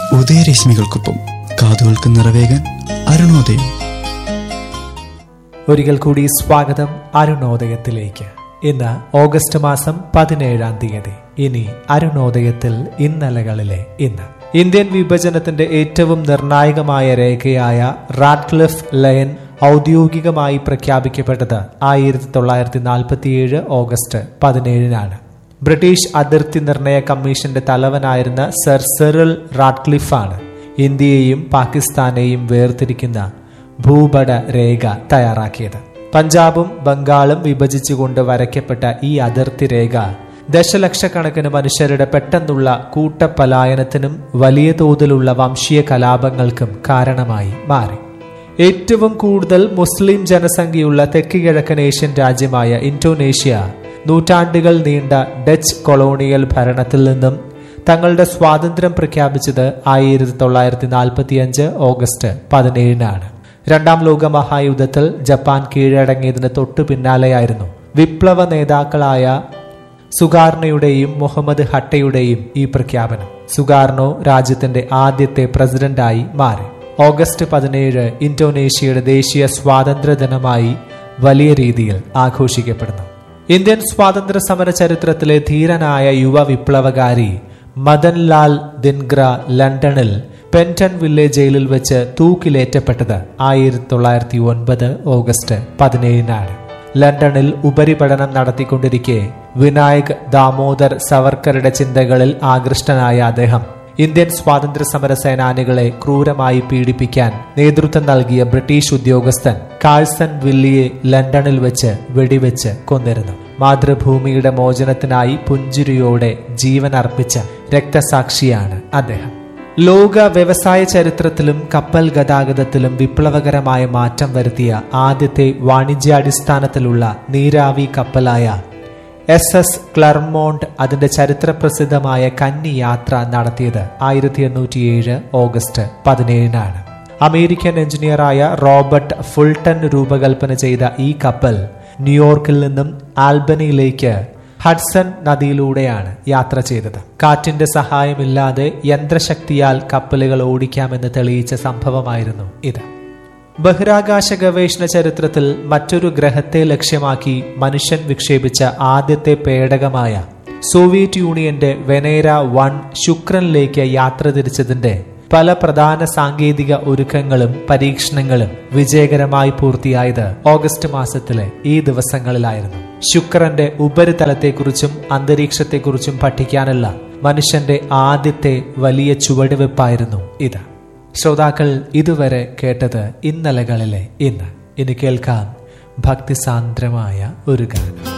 ഉദയരശ്മികൾക്കൊപ്പം കാതുകൾക്ക് നിറവേകാൻ അരുണോദയം ഒരിക്കൽ കൂടി സ്വാഗതം അരുണോദയത്തിലേക്ക് ഇന്ന് ഓഗസ്റ്റ് മാസം പതിനേഴാം തീയതി ഇനി അരുണോദയത്തിൽ ഇന്നലകളിലെ ഇന്ന് ഇന്ത്യൻ വിഭജനത്തിന്റെ ഏറ്റവും നിർണായകമായ രേഖയായ റാഡ്ക്ലിഫ് ലയൻ ഔദ്യോഗികമായി പ്രഖ്യാപിക്കപ്പെട്ടത് ആയിരത്തി തൊള്ളായിരത്തി നാൽപ്പത്തിയേഴ് ഓഗസ്റ്റ് പതിനേഴിനാണ് ബ്രിട്ടീഷ് അതിർത്തി നിർണയ കമ്മീഷന്റെ തലവനായിരുന്ന സർ സെറിൽ റാഡ്ക്ലിഫാണ് ഇന്ത്യയെയും പാകിസ്ഥാനെയും വേർതിരിക്കുന്ന ഭൂപട രേഖ തയ്യാറാക്കിയത് പഞ്ചാബും ബംഗാളും വിഭജിച്ചുകൊണ്ട് വരയ്ക്കപ്പെട്ട ഈ അതിർത്തി രേഖ ദശലക്ഷക്കണക്കിന് മനുഷ്യരുടെ പെട്ടെന്നുള്ള കൂട്ടപലായനത്തിനും വലിയ തോതിലുള്ള വംശീയ കലാപങ്ങൾക്കും കാരണമായി മാറി ഏറ്റവും കൂടുതൽ മുസ്ലിം ജനസംഖ്യയുള്ള തെക്ക് കിഴക്കൻ ഏഷ്യൻ രാജ്യമായ ഇന്തോനേഷ്യ നൂറ്റാണ്ടുകൾ നീണ്ട ഡച്ച് കൊളോണിയൽ ഭരണത്തിൽ നിന്നും തങ്ങളുടെ സ്വാതന്ത്ര്യം പ്രഖ്യാപിച്ചത് ആയിരത്തി തൊള്ളായിരത്തി നാൽപ്പത്തിയഞ്ച് ഓഗസ്റ്റ് പതിനേഴിനാണ് രണ്ടാം ലോക മഹായുദ്ധത്തിൽ ജപ്പാൻ കീഴടങ്ങിയതിന് തൊട്ടു പിന്നാലെയായിരുന്നു വിപ്ലവ നേതാക്കളായ സുഗാർണയുടെയും മുഹമ്മദ് ഹട്ടയുടെയും ഈ പ്രഖ്യാപനം സുഗാർണോ രാജ്യത്തിന്റെ ആദ്യത്തെ പ്രസിഡന്റായി മാറി ഓഗസ്റ്റ് പതിനേഴ് ഇന്തോനേഷ്യയുടെ ദേശീയ സ്വാതന്ത്ര്യ ദിനമായി വലിയ രീതിയിൽ ആഘോഷിക്കപ്പെടുന്നു ഇന്ത്യൻ സ്വാതന്ത്ര്യ സമര ചരിത്രത്തിലെ ധീരനായ യുവ വിപ്ലവകാരി മദൻലാൽ ദിൻഗ്ര ലണ്ടനിൽ പെൻറ്റൺ വില്ലേജ് ജയിലിൽ വെച്ച് തൂക്കിലേറ്റപ്പെട്ടത് ആയിരത്തി തൊള്ളായിരത്തി ഒൻപത് ഓഗസ്റ്റ് പതിനേഴിനാണ് ലണ്ടനിൽ ഉപരിപഠനം നടത്തിക്കൊണ്ടിരിക്കെ വിനായക് ദാമോദർ സവർക്കറുടെ ചിന്തകളിൽ ആകൃഷ്ടനായ അദ്ദേഹം ഇന്ത്യൻ സ്വാതന്ത്ര്യ സമര സേനാനികളെ ക്രൂരമായി പീഡിപ്പിക്കാൻ നേതൃത്വം നൽകിയ ബ്രിട്ടീഷ് ഉദ്യോഗസ്ഥൻ കാൾസൺ വില്ലിയെ ലണ്ടനിൽ വെച്ച് വെടിവെച്ച് കൊന്നിരുന്നു മാതൃഭൂമിയുടെ മോചനത്തിനായി പുഞ്ചിരിയോടെ ജീവൻ അർപ്പിച്ച രക്തസാക്ഷിയാണ് അദ്ദേഹം ലോക വ്യവസായ ചരിത്രത്തിലും കപ്പൽ ഗതാഗതത്തിലും വിപ്ലവകരമായ മാറ്റം വരുത്തിയ ആദ്യത്തെ വാണിജ്യാടിസ്ഥാനത്തിലുള്ള നീരാവി കപ്പലായ എസ് എസ് ക്ലർമോണ്ട് അതിന്റെ ചരിത്രപ്രസിദ്ധമായ കന്നി യാത്ര നടത്തിയത് ആയിരത്തി എണ്ണൂറ്റിയേഴ് ഓഗസ്റ്റ് പതിനേഴിനാണ് അമേരിക്കൻ എഞ്ചിനീയറായ റോബർട്ട് ഫുൾട്ടൺ രൂപകൽപ്പന ചെയ്ത ഈ കപ്പൽ ന്യൂയോർക്കിൽ നിന്നും ആൽബനിയിലേക്ക് ഹഡ്സൺ നദിയിലൂടെയാണ് യാത്ര ചെയ്തത് കാറ്റിന്റെ സഹായമില്ലാതെ യന്ത്രശക്തിയാൽ കപ്പലുകൾ ഓടിക്കാമെന്ന് തെളിയിച്ച സംഭവമായിരുന്നു ഇത് ബഹിരാകാശ ഗവേഷണ ചരിത്രത്തിൽ മറ്റൊരു ഗ്രഹത്തെ ലക്ഷ്യമാക്കി മനുഷ്യൻ വിക്ഷേപിച്ച ആദ്യത്തെ പേടകമായ സോവിയറ്റ് യൂണിയന്റെ വെനേര വൺ ശുക്രനിലേക്ക് യാത്ര തിരിച്ചതിന്റെ പല പ്രധാന സാങ്കേതിക ഒരുക്കങ്ങളും പരീക്ഷണങ്ങളും വിജയകരമായി പൂർത്തിയായത് ഓഗസ്റ്റ് മാസത്തിലെ ഈ ദിവസങ്ങളിലായിരുന്നു ശുക്രന്റെ ഉപരിതലത്തെക്കുറിച്ചും അന്തരീക്ഷത്തെക്കുറിച്ചും പഠിക്കാനുള്ള മനുഷ്യന്റെ ആദ്യത്തെ വലിയ ചുവടുവെപ്പായിരുന്നു ഇത് ശ്രോതാക്കൾ ഇതുവരെ കേട്ടത് ഇന്നലകളിലെ ഇന്ന് ഇനി കേൾക്കാം ഭക്തിസാന്ദ്രമായ ഒരു ഗാനം